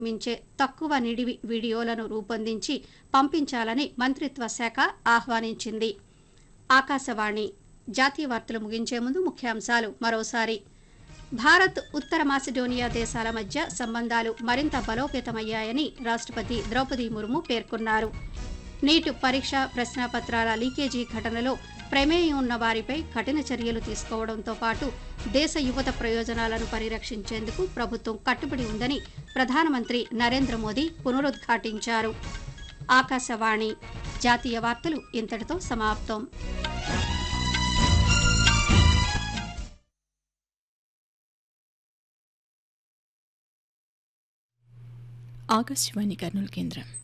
మించే తక్కువ నిడివి వీడియోలను రూపొందించి పంపించాలని మంత్రిత్వ శాఖ ఆహ్వానించింది ఆకాశవాణి జాతీయ వార్తలు ముగించే ముందు ముఖ్యాంశాలు మరోసారి భారత్ ఉత్తర మాసిడోనియా దేశాల మధ్య సంబంధాలు మరింత బలోపేతమయ్యాయని రాష్ట్రపతి ద్రౌపది ముర్ము పేర్కొన్నారు నీట్ పరీక్ష ప్రశ్నాపత్రాల లీకేజీ ఘటనలో ప్రమేయం ఉన్న వారిపై కఠిన చర్యలు తీసుకోవడంతో పాటు దేశ యువత ప్రయోజనాలను పరిరక్షించేందుకు ప్రభుత్వం కట్టుబడి ఉందని ప్రధానమంత్రి నరేంద్ర మోదీ పునరుద్ఘాటించారు ఆకాశవాణి జాతీయ వార్తలు ఇంతటితో సమాప్తం ఆకాశవాణి కర్నూలు కేంద్రం